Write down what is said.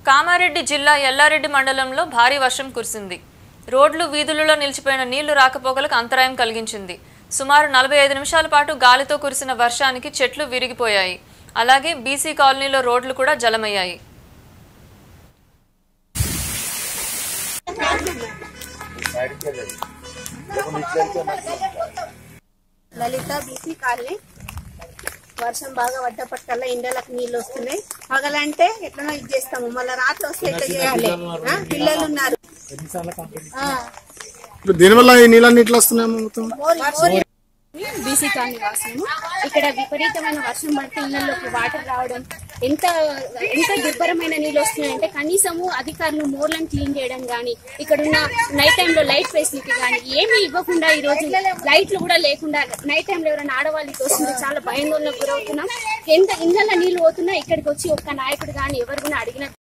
కామారెడ్డి జిల్లా ఎల్లారెడ్డి మండలంలో భారీ వర్షం కురిసింది రోడ్లు వీధులలో నిలిచిపోయిన నీళ్లు రాకపోకలకు అంతరాయం కలిగించింది సుమారు నలభై ఐదు నిమిషాల పాటు గాలితో కురిసిన వర్షానికి చెట్లు విరిగిపోయాయి అలాగే బీసీ కాలనీలో రోడ్లు కూడా జలమయ్యాయి లలిత బీసీ కాలనీ వర్షం బాగా పడ్డప్పటికల్లా ఇండలకు నీళ్ళు వస్తున్నాయి పగలంటే ఎట్లనో ఇది చేస్తాము మళ్ళీ రాత్రి వస్తే ఎట్లా చేయాలి ఆ? పిల్లలు ఉన్నారు ఆ, ఇప్పుడు దీనివల్ల ఈ నీళ్ళన్నీ ఇట్లా వస్తున్నాయి మొత్తం మోరి- మోరి బీసీ కాలనీ వాసులు ఇక్కడ విపరీతమైన వర్షం పడితే ఇళ్లలోకి వాటర్ రావడం ఎంత ఎంత దుర్భరమైన నీళ్ళు వస్తున్నాయంటే కనీసము అధికారులు మోర్లను క్లీన్ చేయడం గానీ ఇక్కడ ఉన్న నైట్ టైంలో లైట్ ఫెసిలిటీ గానీ ఏమీ ఇవ్వకుండా ఈ రోజు లైట్లు కూడా లేకుండా నైట్ టైంలో ఎవరైనా ఆడవాళ్ళు ఇటు వస్తుంటే చాలా భయాందోళనకు గురవుతున్నాం ఎంత ఇళ్ళ నీళ్లు పోతున్నా ఇక్కడికి వచ్చి ఒక్క నాయకుడు గానీ ఎవరు కూడా అడిగిన